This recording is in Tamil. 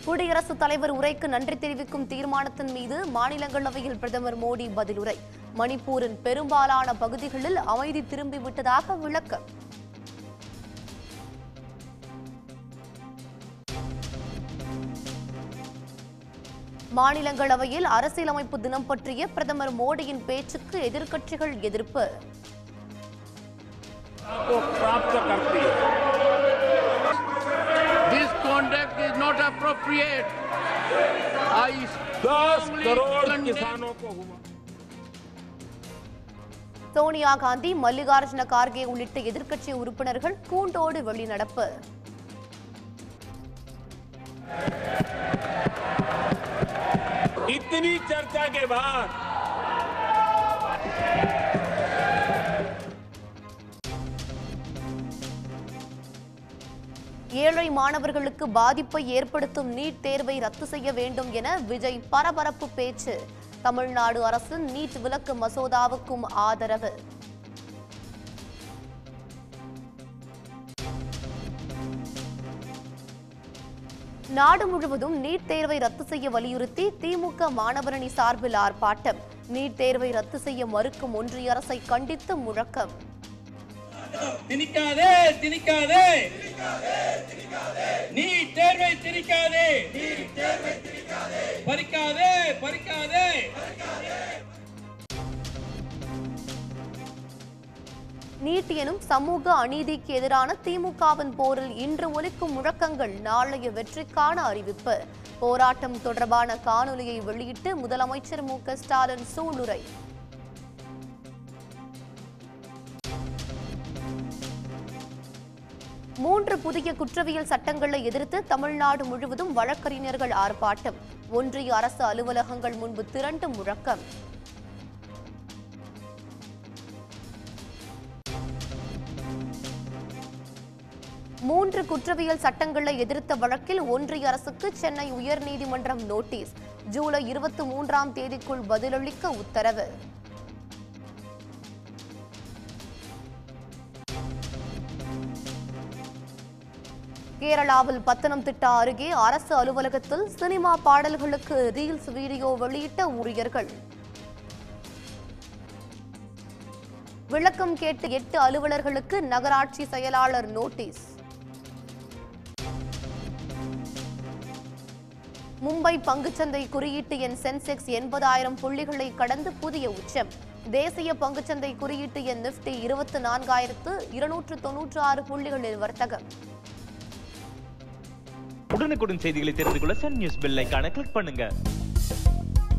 குடியரசுத் தலைவர் உரைக்கு நன்றி தெரிவிக்கும் தீர்மானத்தின் மீது மாநிலங்களவையில் பிரதமர் மோடி பதிலுரை மணிப்பூரின் பெரும்பாலான பகுதிகளில் அமைதி திரும்பிவிட்டதாக விளக்கம் மாநிலங்களவையில் அரசியலமைப்பு தினம் பற்றிய பிரதமர் மோடியின் பேச்சுக்கு எதிர்க்கட்சிகள் எதிர்ப்பு को प्राप्त करती है This conduct is not appropriate. I दस strongly करोड़ condemn- किसानों को हुआ சோனியா காந்தி மல்லிகார்ஜுன கார்கே உள்ளிட்ட எதிர்க்கட்சி உறுப்பினர்கள் கூண்டோடு வெளிநடப்பு इतनी चर्चा के बाद ஏழை மாணவர்களுக்கு பாதிப்பை ஏற்படுத்தும் நீட் தேர்வை ரத்து செய்ய வேண்டும் என விஜய் பரபரப்பு பேச்சு தமிழ்நாடு அரசின் நீட் விலக்கு மசோதாவுக்கும் ஆதரவு நாடு முழுவதும் நீட் தேர்வை ரத்து செய்ய வலியுறுத்தி திமுக மாணவரணி சார்பில் ஆர்ப்பாட்டம் நீட் தேர்வை ரத்து செய்ய மறுக்கும் ஒன்றிய அரசை கண்டித்து முழக்கம் திணிக்காதே திணிக்காதே நீ தேர்வை திணிக்காதே பறிக்காதே பறிக்காதே நீட் எனும் சமூக அநீதிக்கு எதிரான திமுகவின் போரில் இன்று ஒலிக்கும் முழக்கங்கள் நாளைய வெற்றிக்கான அறிவிப்பு போராட்டம் தொடர்பான காணொலியை வெளியிட்டு முதலமைச்சர் மு க ஸ்டாலின் சூளுரை மூன்று புதிய குற்றவியல் சட்டங்களை எதிர்த்து தமிழ்நாடு முழுவதும் வழக்கறிஞர்கள் ஆர்ப்பாட்டம் ஒன்றிய அரசு அலுவலகங்கள் முன்பு திரண்டு முழக்கம் மூன்று குற்றவியல் சட்டங்களை எதிர்த்த வழக்கில் ஒன்றிய அரசுக்கு சென்னை உயர்நீதிமன்றம் நோட்டீஸ் ஜூலை இருபத்தி மூன்றாம் தேதிக்குள் பதிலளிக்க உத்தரவு கேரளாவில் பத்தனம்திட்டா அருகே அரசு அலுவலகத்தில் சினிமா பாடல்களுக்கு ரீல்ஸ் வீடியோ வெளியிட்ட ஊழியர்கள் விளக்கம் கேட்டு எட்டு அலுவலர்களுக்கு நகராட்சி செயலாளர் நோட்டீஸ் மும்பை பங்குச்சந்தை குறியீட்டு எண் சென்செக்ஸ் எண்பதாயிரம் புள்ளிகளை கடந்து புதிய உச்சம் தேசிய பங்குச்சந்தை குறியீட்டு எண் நிப்டி இருபத்தி நான்காயிரத்து இருநூற்று தொன்னூற்று ஆறு புள்ளிகளில் வர்த்தகம் உடனுக்குடன் செய்திகளை தெரிந்து கொள்ள சன் நியூஸ் பெல் ஐகானை கிளிக் பண்ணுங்க